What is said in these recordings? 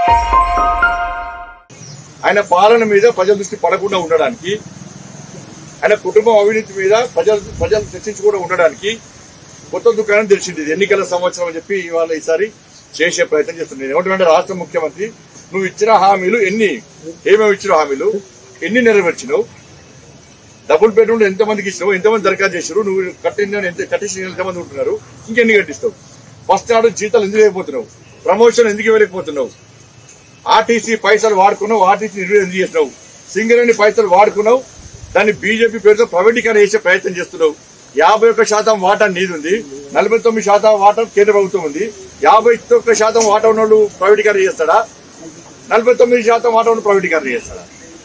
ఆయన పాలన మీద ప్రజల దృష్టి పడకుండా ఉండడానికి ఆయన కుటుంబం అవినీతి మీద ప్రజలు ప్రజలు చర్చించకుండా ఉండడానికి కొత్త దుకాణం తెలిసింది ఇది ఎన్నికల సంవత్సరం అని చెప్పి ఇవాళ ఈసారి చేసే ప్రయత్నం చేస్తుంది ఏమంటే రాష్ట్ర ముఖ్యమంత్రి నువ్వు ఇచ్చిన హామీలు ఎన్ని ఏమేమి ఇచ్చిన హామీలు ఎన్ని నెరవేర్చినావు డబుల్ బెడ్రూమ్ ఎంతమందికి ఇచ్చినావు ఎంతమంది దరఖాస్తు చేసారు నువ్వు కట్టిన ఎంత కట్టించిన ఎంతమంది ఉంటున్నారు ఇంకెన్ని కట్టిస్తావు ఫస్ట్ నాడు జీతాలు ఎందుకు వేయకపోతున్నావు ప్రమోషన్ ఎందుకు ఇవ్వలేకపోతున్నావు ఆర్టీసీ పైసలు వాడుకున్నావు ఆర్టీసీ నిర్వహణ ఎందుకు చేస్తున్నావు సింగరేణి పైసలు వాడుకున్నావు దాన్ని బీజేపీ పేరుతో ప్రైవేటీకరణ చేసే ప్రయత్నం చేస్తున్నావు యాభై ఒక్క శాతం వాటా నీది ఉంది నలభై తొమ్మిది శాతం వాటా కేంద్ర ప్రభుత్వం ఉంది యాభై ఒక్క శాతం వాటా ఉన్నోళ్ళు ప్రైవేటీకరణ చేస్తాడా నలభై తొమ్మిది శాతం వాటా ఉన్న ప్రైవేటీకరణ చేస్తాడా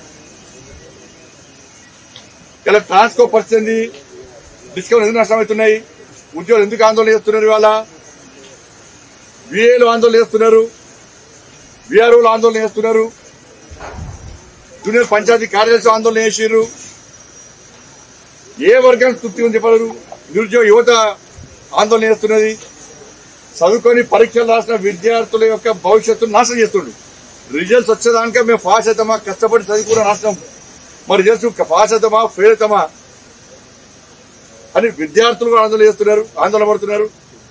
ఇలా ట్రాన్స్కో పరిస్థితి డిస్కౌంట్ ఎందుకు నష్టం అవుతున్నాయి ఉద్యోగులు ఎందుకు ఆందోళన చేస్తున్నారు ఇవాళ విఏలు ఆందోళన చేస్తున్నారు విఆర్ఓలు ఆందోళన చేస్తున్నారు జూనియర్ పంచాయతీ కార్యదర్శి ఆందోళన చేసిర్రు ఏ వర్గానికి తృప్తి ఉంది చెప్పరు నిరుద్యోగ యువత ఆందోళన చేస్తున్నది చదువుకొని పరీక్షలు రాసిన విద్యార్థుల యొక్క భవిష్యత్తును నాశనం చేస్తుండు రిజల్ట్స్ వచ్చేదానికే మేము పాస్ అవుతామా కష్టపడి చదువుకున్న నాశనం మరి చేస్తూ పాస్ అవుతామా ఫెయిల్ అవుతామా అని విద్యార్థులు కూడా ఆందోళన చేస్తున్నారు ఆందోళన పడుతున్నారు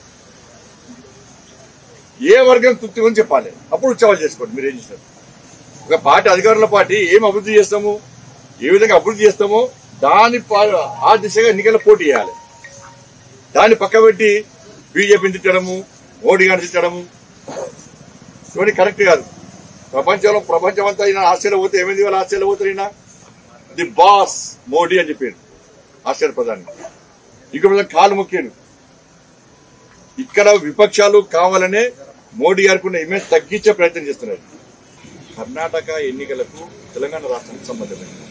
ఏ వర్గం తృప్తి అని చెప్పాలి అప్పుడు ఉత్సవాలు చేసుకోండి మీరు ఏం చేస్తారు ఒక పార్టీ అధికారుల పార్టీ ఏం అభివృద్ధి చేస్తాము ఏ విధంగా అభివృద్ధి చేస్తామో దాని పా- ఆ దిశగా ఎన్నికల పోటీ చేయాలి దాన్ని పక్క పెట్టి బీజేపీని తిట్టడము మోడీ గారిని తిట్టడము ఇవన్నీ కరెక్ట్ కాదు ప్రపంచంలో ప్రపంచం అంతా ఈయన ఆస్ట్రేలియా పోతే ఏమైంది వాళ్ళు ఆస్ట్రేలియా పోతారు ఈయన ది బాస్ మోడీ అని చెప్పాడు ఆస్ట్రేలియా ప్రధాని ఇక్కడ కాలు మొక్కాడు ఇక్కడ విపక్షాలు కావాలనే మోడీ గారికి ఉన్న ఇమేజ్ తగ్గించే ప్రయత్నం చేస్తున్నారు కర్ణాటక ఎన్నికలకు తెలంగాణ రాష్ట్రానికి సంబంధం ఏంటి?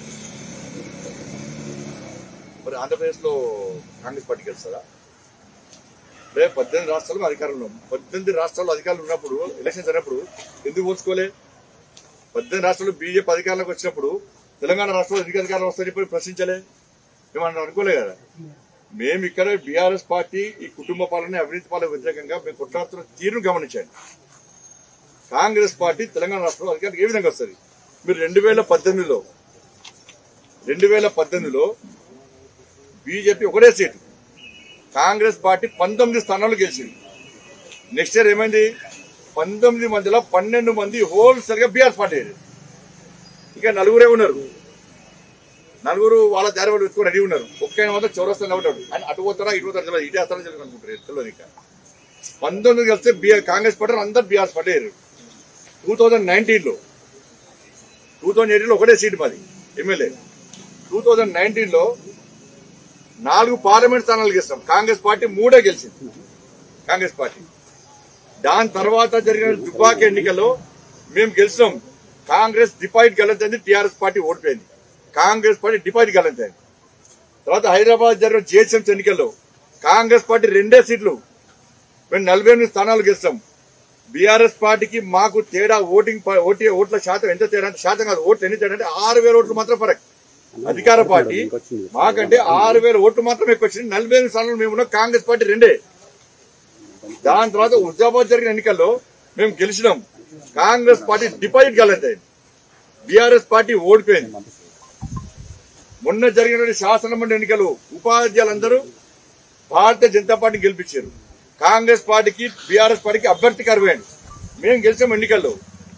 మరి ఆంధ్రప్రదేశ్ లో కాంగ్రెస్ పార్టీ గెలుస్తుందా రేపు పద్దెనిమిది రాష్ట్రాలు అధికారంలో ఉన్నాం. పద్దెనిమిది రాష్ట్రాల్లో అధికారులు ఉన్నప్పుడు ఎలక్షన్స్ అయినప్పుడు ఎందుకు పోల్చుకోలే పద్దెనిమిది రాష్ట్రాలు బీజేపీ అధికారంలోకి వచ్చినప్పుడు తెలంగాణ రాష్ట్రంలో ఎందుకు అధికారం వస్తాయని చెప్పి ప్రశ్నించలే మేము అనుకోలే కదా మేము ఇక్కడ బీఆర్ఎస్ పార్టీ ఈ కుటుంబ పాలన అవినీతి పాలన వ్యతిరేకంగా మేము కొట్లాడుతున్న తీరును గమనించండి కాంగ్రెస్ పార్టీ తెలంగాణ రాష్ట్రంలో అధికారం ఏ విధంగా వస్తుంది మీరు రెండు వేల పద్దెనిమిదిలో రెండు వేల పద్దెనిమిదిలో బీజేపీ ఒకటే సీటు కాంగ్రెస్ పార్టీ పంతొమ్మిది స్థానాలు గెలిచింది నెక్స్ట్ ఇయర్ ఏమైంది పంతొమ్మిది మందిలో పన్నెండు మంది హోల్సేల్ గా బీఆర్ఎస్ పార్టీ అయ్యారు. ఇక నలుగురే ఉన్నారు నలుగురు వాళ్ళ దారి వాళ్ళు ఎత్తుకొని రెడీ ఉన్నారు ఒక్క ఆయన మాత్రం చౌరస్తానే ఉంటాడు ఆయన అటు పోతారా ఇటు పోతారా తెలియదు ఇటు వేస్తారని తెలియదు అనుకుంటారు తెలియదు ఇక పంతొమ్మిది కలిస్తే బీఆర్ కాంగ్రెస్ పార్టీ అందరు బీఆర్ఎస్ పార్టీ అయ్యారు టూ థౌజండ్ నైన్టీన్లో టూ థౌజండ్ ఎయిటీన్లో ఒకటే సీట్ మాది ఎమ్మెల్యే టూ థౌజండ్ నైన్టీన్లో నాలుగు పార్లమెంట్ స్థానాలు గెలిచాం కాంగ్రెస్ పార్టీ మూడే గెలిచింది కాంగ్రెస్ పార్టీ దాని తర్వాత జరిగిన దుబాక్ ఎన్నికల్లో మేము గెలిచినాం కాంగ్రెస్ డిపాజిట్ గెలంతైంది టీఆర్ఎస్ పార్టీ ఓడిపోయింది కాంగ్రెస్ పార్టీ డిపాజిట్ గెలంతైంది తర్వాత హైదరాబాద్ జరిగిన జిహెచ్ఎంసీ ఎన్నికల్లో కాంగ్రెస్ పార్టీ రెండే సీట్లు మేము నలభై ఎనిమిది స్థానాలు గెలిచాం బీఆర్ఎస్ పార్టీకి మాకు తేడా ఓటింగ్ ప- ఓటి ఓట్ల శాతం ఎంత తేడా అంటే శాతం కాదు ఓట్లు ఎన్ని తేడా అంటే ఆరు వేల ఓట్లు మాత్రం ఫరక్ అధికార పార్టీ మాకంటే ఆరు వేల ఓట్లు మాత్రం ఎక్కువ వచ్చింది నలభై ఎనిమిది స్థానాలు మేము ఉన్నాం కాంగ్రెస్ పార్టీ రెండే దాని తర్వాత హుజాబాద్ జరిగిన ఎన్నికల్లో మేము గెలిచినాం కాంగ్రెస్ పార్టీ డిపాజిట్ గలంతైంది బీఆర్ఎస్ పార్టీ ఓడిపోయింది మొన్న జరిగిన శాసనమండలి ఎన్నికలు ఉపాధ్యాయులందరూ భారతీయ జనతా పార్టీ గెలిపించారు కాంగ్రెస్ పార్టీకి బీఆర్ఎస్ పార్టీకి అభ్యర్థి కరువేయండి మేము గెలిచాం ఎన్నికల్లో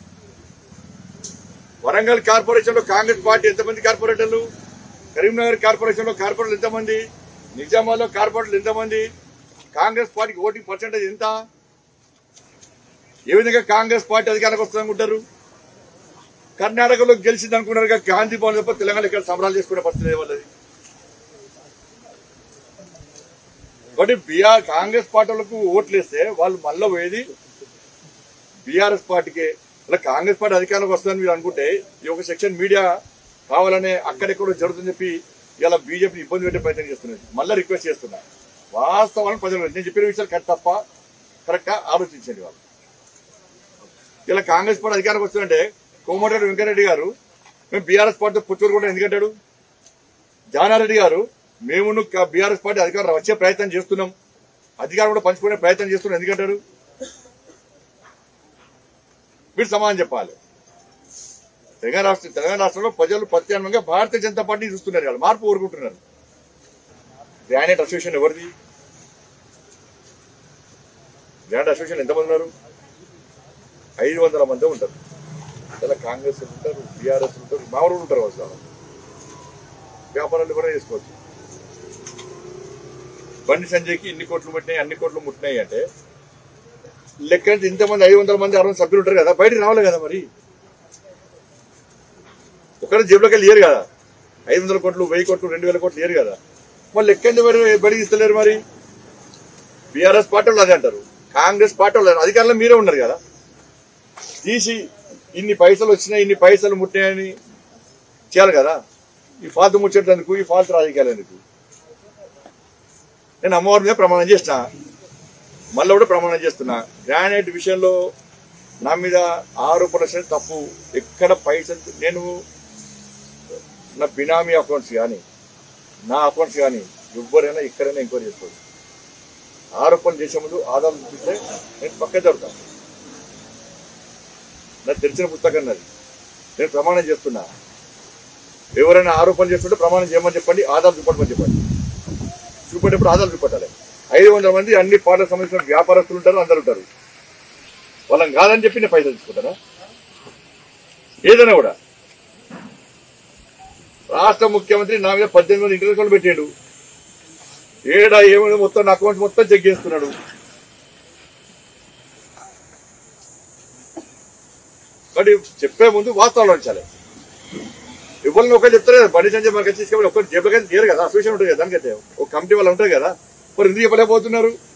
వరంగల్ కార్పొరేషన్ లో కాంగ్రెస్ పార్టీ ఎంతమంది కార్పొరేటర్లు కరీంనగర్ కార్పొరేషన్ లో కార్పొరేటర్లు ఎంతమంది నిజామాబాద్ లో కార్పొరేటర్లు ఎంతమంది కాంగ్రెస్ పార్టీకి ఓటింగ్ పర్సెంటేజ్ ఎంత ఏ విధంగా కాంగ్రెస్ పార్టీ అధికారానికి వస్తుంది అనుకుంటారు కర్ణాటకలో గెలిచింది అనుకున్నారు కానీ గాంధీ భవన్ తప్ప తెలంగాణ ఇక్కడ సంబరాలు చేసుకునే పరిస్థితి లేదు వాళ్ళది కాబట్టి బీఆర్ కాంగ్రెస్ పార్టీలకు ఓట్లు వేస్తే వాళ్ళు మళ్ళీ పోయేది బీఆర్ఎస్ పార్టీకే అలా కాంగ్రెస్ పార్టీ అధికారంలోకి వస్తుందని మీరు అనుకుంటే ఈ ఒక సెక్షన్ మీడియా కావాలనే అక్కడెక్కడో జరుగుతుందని చెప్పి ఇలా బీజేపీ ఇబ్బంది పెట్టే ప్రయత్నం చేస్తున్నది మళ్ళీ రిక్వెస్ట్ చేస్తున్నా వాస్తవాలను ప్రజలు నేను చెప్పిన విషయాలు కరెక్ట్ తప్ప కరెక్ట్గా ఆలోచించండి వాళ్ళు ఇలా కాంగ్రెస్ పార్టీ అధికారంకి వస్తుందంటే కోమటిరెడ్డి వెంకటరెడ్డి గారు మేము బీఆర్ఎస్ పార్టీతో పుత్తూరు కూడా ఎందుకంటాడు జానారెడ్డి గారు మేము బీఆర్ఎస్ పార్టీ అధికారం వచ్చే ప్రయత్నం చేస్తున్నాం అధికారం కూడా పంచుకునే ప్రయత్నం చేస్తున్నాం ఎందుకంటారు మీరు సమాధానం చెప్పాలి తెలంగాణ రాష్ట్ర తెలంగాణ రాష్ట్రంలో ప్రజలు ప్రత్యామ్నాయంగా భారతీయ జనతా పార్టీ చూస్తున్నారు వాళ్ళు మార్పు కోరుకుంటున్నారు గ్రానైట్ అసోసియేషన్ ఎవరిది గ్రానైట్ అసోసియేషన్ ఎంతమంది ఉన్నారు ఐదు వందల మంది ఉంటారు ఇలా కాంగ్రెస్ ఉంటారు బీఆర్ఎస్ ఉంటారు మామూలు ఉంటారు వాళ్ళు వ్యాపారాలు కూడా చేసుకోవచ్చు బండి సంజయ్కి ఇన్ని కోట్లు ముట్టినాయి అన్ని కోట్లు ముట్టినాయి అంటే లెక్క ఇంతమంది ఐదు వందల మంది అరవై సభ్యులు ఉంటారు కదా బయటికి రావాలి కదా మరి ఒకరి జేబులోకి వెళ్ళి లేరు కదా ఐదు వందల కోట్లు వెయ్యి కోట్లు రెండు వేల కోట్లు లేరు కదా మరి లెక్క ఎందుకు బయట బయటికి ఇస్తలేరు మరి బీఆర్ఎస్ పార్టీ వాళ్ళు అదే అంటారు కాంగ్రెస్ పార్టీ వాళ్ళు అధికారంలో మీరే ఉన్నారు కదా తీసి ఇన్ని పైసలు వచ్చినాయి ఇన్ని పైసలు ముట్టాయని చేయాలి కదా ఈ ఫాల్తు ముచ్చేటందుకు ఈ ఫాల్తు రాజకీయాలు ఎందుకు నేను అమ్మవారి మీద ప్రమాణం చేసిన మళ్ళీ కూడా ప్రమాణం చేస్తున్నా గ్రానైట్ విషయంలో నా మీద ఆరోపణ చేసిన తప్పు ఎక్కడ పైసలు నేను నా బినామీ అకౌంట్స్ కానీ నా అకౌంట్స్ కానీ ఎవరైనా ఎక్కడైనా ఎంక్వైరీ చేసుకోవచ్చు ఆరోపణలు చేసే ముందు ఆధారం చూపిస్తే నేను పక్క జరుగుతాను నాకు తెలిసిన పుస్తకం నాది నేను ప్రమాణం చేస్తున్నా ఎవరైనా ఆరోపణలు చేస్తుంటే ప్రమాణం చేయమని చెప్పండి ఆధార్ చూపడమని చెప్పండి చూపేటప్పుడు ఆధార్ చూపెట్టాలి ఐదు వందల మంది అన్ని పాటలకు సంబంధించిన వ్యాపారస్తులు ఉంటారు అందరు ఉంటారు వాళ్ళని కాదని చెప్పి నేను పైసలు తీసుకుంటారా ఏదైనా కూడా రాష్ట్ర ముఖ్యమంత్రి నా మీద పద్దెనిమిది మంది ఇంటర్వ్యూలు పెట్టాడు ఏడా ఏమైనా మొత్తం నా అకౌంట్స్ మొత్తం చెక్ చేస్తున్నాడు కాబట్టి చెప్పే ముందు వాస్తవాలు ఉంచాలి ఎవరిని ఒకరు చెప్తారు కదా బండి సంజయ్ మనకి తీసుకెళ్ళి ఒకరు జేబులకైతే తీయరు కదా అసోసియేషన్ ఉంటుంది కదా దానికైతే ఒక కమిటీ వాళ్ళు ఉంటారు కదా మరి ఎందుకు చెప్పలేకపోతున్నారు